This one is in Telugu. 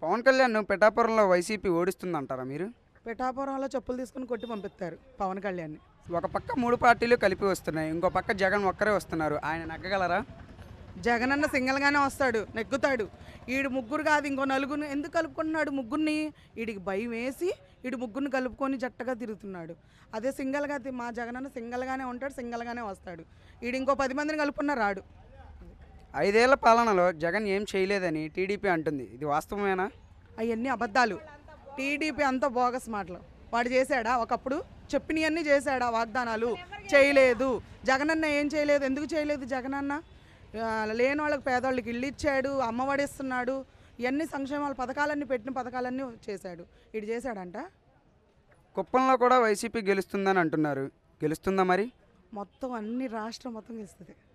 పవన్ కళ్యాణ్ పిఠాపురంలో వైసీపీ ఓడిస్తుందంటారా మీరు పిఠాపురంలో చెప్పులు తీసుకుని కొట్టి పంపిస్తారు పవన్ కళ్యాణ్ని ఒక పక్క మూడు పార్టీలు కలిపి వస్తున్నాయి ఇంకో పక్క జగన్ ఒక్కరే వస్తున్నారు ఆయన నగ్గగలరా జగన్ అన్న సింగల్గానే వస్తాడు నెగ్గుతాడు ఈడు ముగ్గురు కాదు ఇంకో నలుగురు ఎందుకు కలుపుకుంటున్నాడు ముగ్గురిని వీడికి భయం వేసి వీడు ముగ్గురిని కలుపుకొని జట్టగా తిరుగుతున్నాడు అదే సింగల్గా తి- మా జగన్ అన్న సింగల్గానే ఉంటాడు సింగల్గానే వస్తాడు వీడు ఇంకో పది మందిని కలుపుకున్న రాడు ఐదేళ్ల పాలనలో జగన్ ఏం చేయలేదని టీడీపీ అంటుంది ఇది వాస్తవమేనా అవన్నీ అబద్ధాలు టీడీపీ అంతా బోగస్ మాటలు వాడు చేశాడా ఒకప్పుడు చెప్పినవన్నీ చేశాడా వాగ్దానాలు చేయలేదు జగనన్న ఏం చేయలేదు ఎందుకు చేయలేదు జగనన్న ఆ, లేని వాళ్ళకి పేదవాళ్ళకి ఇల్లు ఇచ్చాడు అమ్మఒడి ఇస్తున్నాడు ఇవన్నీ సంక్షేమాల పథకాలన్నీ పెట్టిన పథకాలన్నీ చేశాడు ఇటు చేశాడంట కుప్పంలో కూడా వైసీపీ గెలుస్తుందని అంటున్నారు గెలుస్తుందా మరి మొత్తం అన్ని రాష్ట్రం మొత్తం గెలుస్తుంది